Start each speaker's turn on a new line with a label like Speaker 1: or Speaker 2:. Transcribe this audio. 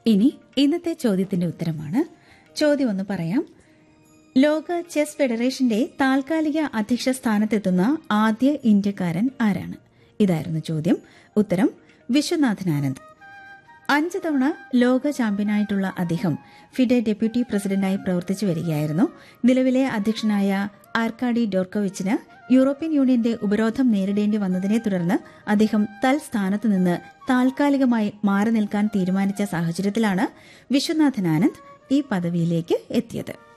Speaker 1: ഇനി ഇന്നത്തെ ചോദ്യത്തിന്റെ ഉത്തരമാണ് ചോദ്യം ഒന്ന് പറയാം ലോക ചെസ് ഫെഡറേഷന്റെ താൽക്കാലിക അധ്യക്ഷ സ്ഥാനത്തെത്തുന്ന ആദ്യ ഇന്ത്യക്കാരൻ ആരാണ് ഇതായിരുന്നു ചോദ്യം ഉത്തരം വിശ്വനാഥൻ ആനന്ദ് അഞ്ച് തവണ ലോക ചാമ്പ്യനായിട്ടുള്ള അദ്ദേഹം ഫിഡെ ഡെപ്യൂട്ടി പ്രസിഡന്റായി പ്രവർത്തിച്ചു വരികയായിരുന്നു നിലവിലെ അധ്യക്ഷനായ ആർക്കാഡി ഡോർക്കോവിച്ചിന് യൂറോപ്യൻ യൂണിയന്റെ ഉപരോധം നേരിടേണ്ടി വന്നതിനെ തുടർന്ന് അദ്ദേഹം തൽസ്ഥാനത്ത് നിന്ന് താൽക്കാലികമായി മാറി നിൽക്കാൻ തീരുമാനിച്ച സാഹചര്യത്തിലാണ് വിശ്വനാഥൻ ആനന്ദ് ഈ പദവിയിലേക്ക് എത്തിയത്